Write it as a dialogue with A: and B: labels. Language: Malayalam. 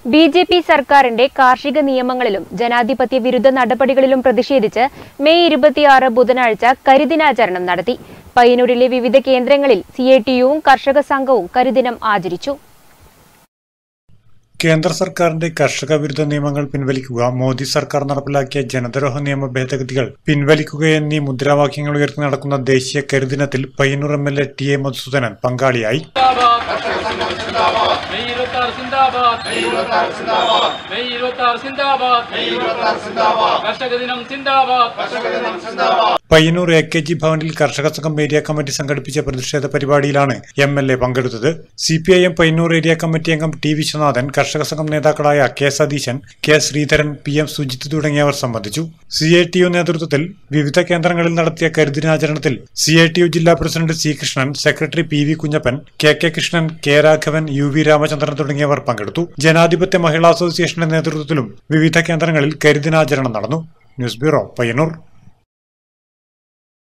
A: ബി ജെ പി സർക്കാരിന്റെ കാർഷിക നിയമങ്ങളിലും ജനാധിപത്യ വിരുദ്ധ നടപടികളിലും പ്രതിഷേധിച്ച് മെയ് ഇരുപത്തിയാറ് ബുധനാഴ്ച കരിദിനാചരണം നടത്തി പയ്യന്നൂരിലെ വിവിധ കേന്ദ്രങ്ങളിൽ സി ഐ ടിയുവും കർഷക സംഘവും കരിദിനം ആചരിച്ചു
B: കേന്ദ്ര സർക്കാരിന്റെ കർഷക വിരുദ്ധ നിയമങ്ങൾ പിൻവലിക്കുക മോദി സർക്കാർ നടപ്പിലാക്കിയ ജനദ്രോഹ നിയമ ഭേദഗതികൾ പിൻവലിക്കുക എന്നീ മുദ്രാവാക്യങ്ങൾ ഉയർത്തി നടക്കുന്ന ദേശീയ കരുദിനത്തിൽ Payyanur M L A T A Madhusoodanan പങ്കാളിയായി
C: മെയ് ഇരുപത്താറ് സിന്ദാബാദ് മെയ് ഇരുപത്താറ് സിന്ദാബാദ് മെയ് ഇരുപത്താറ് സിന്ദാബാദ് മെയ് ഇരുപത്താറ് സിന്ദാബാദ് കർഷക ദിനം സിന്ദാബാദ് കർഷക ദിനം സിന്ദാബാദ്
B: പയ്യന്നൂർ എ കെ ജി ഭവനിൽ കർഷക സംഘം ഏരിയ കമ്മിറ്റി സംഘടിപ്പിച്ച പ്രതിഷേധ പരിപാടിയിലാണ് എം എൽ എ പങ്കെടുത്തത് C P I M Payyanur area committee അംഗം ടി വിശ്വനാഥൻ കർഷക സംഘം നേതാക്കളായ K Satheesan K Sreedharan P M Sujith തുടങ്ങിയവർ സംബന്ധിച്ചു സി ഐ ടി യു നേതൃത്വത്തിൽ വിവിധ കേന്ദ്രങ്ങളിൽ നടത്തിയ കരുദിനാചരണത്തിൽ സി ഐ ടി യു ജില്ലാ president C Krishnan secretary P V Kunhappan K K Krishnan K Raghavan U V Ramachandran തുടങ്ങിയവർ പങ്കെടുത്തു ജനാധിപത്യ മഹിളാ അസോസിയേഷന്റെ നേതൃത്വത്തിലും വിവിധ കേന്ദ്രങ്ങളിൽ കരുദിനാചരണം നടന്നു ന്യൂസ് ബ്യൂറോ പയ്യന്നൂർ